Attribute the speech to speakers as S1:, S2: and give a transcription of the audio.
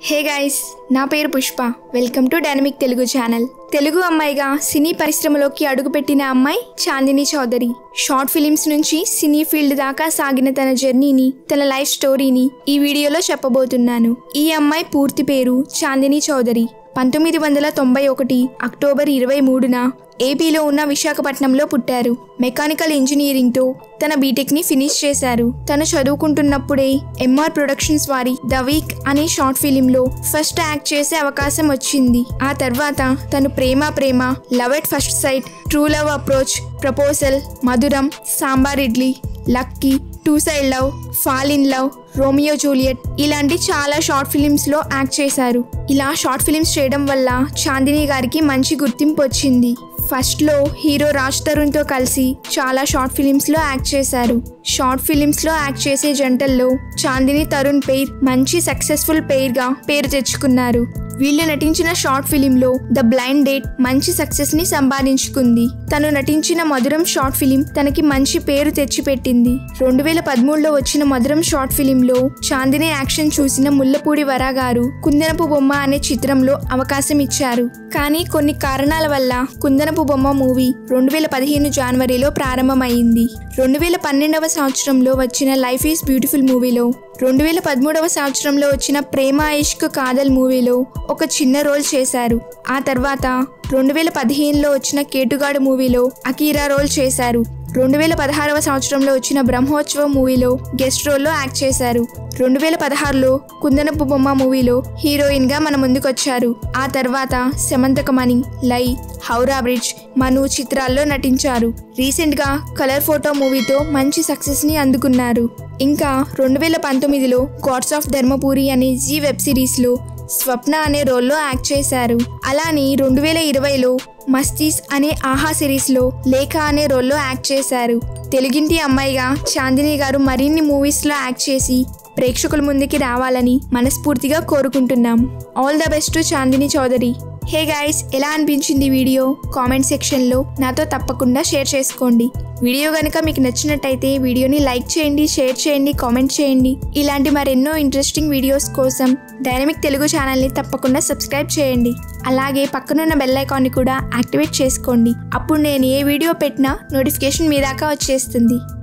S1: హే guys నా పేరు Pushpa welcome to dynamic Telugu channel Telugu అమ్మాయిగా సినీ పరిశ్రమలోకి అడుగుపెట్టిన అమ్మాయి చాందిని చౌదరి షార్ట్ ఫిలిమ్స్ నుంచి సినీ ఫీల్డ్ దాకా సాగిన తన జర్నీని తన లైఫ్ స్టోరీని ఈ వీడియోలో చెప్పబోతున్నాను ఈ అమ్మాయి పూర్తి పేరు చాందిని చౌదరి పంతొమ్మిది వందల తొంభై ఒకటి అక్టోబర్ ఇరవై మూడున ఏపీలో ఉన్న విశాఖపట్నంలో పుట్టారు మెకానికల్ ఇంజనీరింగ్తో తన బీటెక్ని ఫినిష్ చేశారు తను చదువుకుంటున్నప్పుడే ఎంఆర్ ప్రొడక్షన్స్ వారి ద వీక్ అనే షార్ట్ ఫిలింలో ఫస్ట్ యాక్ట్ చేసే అవకాశం వచ్చింది ఆ తర్వాత తను Prema Prema love at first sight true love approach proposal Madhuram sambar idli lucky two side love fall in love Romeo Juliet ఇలాంటి చాలా షార్ట్ ఫిలిమ్స్ లో యాక్ట్ చేశారు ఇలా షార్ట్ ఫిలిమ్స్ చేయడం వల్ల చాందిని గారికి మంచి గుర్తింపు వచ్చింది ఫస్ట్ లో హీరో రాజ్ తరుణ్ తో కలిసి చాలా షార్ట్ ఫిలిమ్స్ లో యాక్ట్ చేశారు షార్ట్ ఫిలిమ్స్ లో యాక్ట్ చేసే జంటల్లో చాందిని తరుణ్ పెయిర్ మంచి సక్సెస్ఫుల్ పెయిర్ గా పేరు తెచ్చుకున్నారు వీళ్ళు నటించిన షార్ట్ ఫిలింలో ద బ్లైండ్ డేట్ మంచి సక్సెస్ ని సంపాదించుకుంది తను నటించిన మధురం షార్ట్ ఫిలిం తనకి మంచి పేరు తెచ్చిపెట్టింది రెండు వేల పదమూడులో వచ్చిన మధురం షార్ట్ ఫిలింలో చాందిని యాక్షన్ చూసిన ముల్లపూడి వరా గారు కుందనపు బొమ్మ అనే చిత్రంలో అవకాశం ఇచ్చారు కానీ కొన్ని కారణాల వల్ల కుందనపు బొమ్మ మూవీ రెండు వేల పదిహేను జనవరిలో ప్రారంభమైంది రెండు వేల పన్నెండవ సంవత్సరంలో వచ్చిన లైఫ్ ఈజ్ బ్యూటిఫుల్ మూవీలో రెండు వేల పదమూడవ సంవత్సరంలో వచ్చిన ప్రేమ ఇష్క్ కాదల్ మూవీలో ఒక చిన్న రోల్ చేశారు ఆ తర్వాత రెండు వేల పదిహేనులో వచ్చిన కేటుగాడు మూవీలో అకీరా రోల్ చేశారు రెండు వేల పదహారవ సంవత్సరంలో వచ్చిన బ్రహ్మోత్సవం మూవీలో గెస్ట్ రోల్లో యాక్ట్ చేశారు రెండు వేల పదహారులో కుందనపు బొమ్మ మూవీలో హీరోయిన్ గా మన ముందుకొచ్చారు ఆ తర్వాత శమంతకమణి లై హౌరా బ్రిడ్జ్ మను చిత్రాల్లో నటించారు రీసెంట్ గా కలర్ ఫోటో మూవీతో మంచి సక్సెస్ ని అందుకున్నారు ఇంకా రెండు వేల పంతొమ్మిదిలో గాడ్స్ ఆఫ్ ధర్మపురి అనే జీ వెబ్ సిరీస్ లో స్వప్న అనే రోల్లో యాక్ట్ చేశారు అలానే రెండు వేల ఇరవైలో మస్తీస్ అనే ఆహా సిరీస్లో లేఖ అనే రోల్లో యాక్ట్ చేశారు తెలుగింటి అమ్మాయిగా చాందిని గారు మరిన్ని మూవీస్లో యాక్ట్ చేసి ప్రేక్షకుల ముందుకి రావాలని మనస్ఫూర్తిగా కోరుకుంటున్నాం all the best Chandini Chowdary hey guys ఎలా అనిపించింది వీడియో కామెంట్ సెక్షన్లో నాతో తప్పకుండా షేర్ చేసుకోండి వీడియో కనుక మీకు నచ్చినట్టయితే వీడియోని లైక్ చేయండి షేర్ చేయండి కామెంట్ చేయండి ఇలాంటి మరెన్నో ఇంట్రెస్టింగ్ వీడియోస్ కోసం డైనమిక్ తెలుగు ఛానల్ని తప్పకుండా సబ్స్క్రైబ్ చేయండి అలాగే పక్కనున్న బెల్ ఐకాన్ని కూడా యాక్టివేట్ చేసుకోండి అప్పుడు నేను ఏ వీడియో పెట్టినా నోటిఫికేషన్ మీ దాకా వచ్చేస్తుంది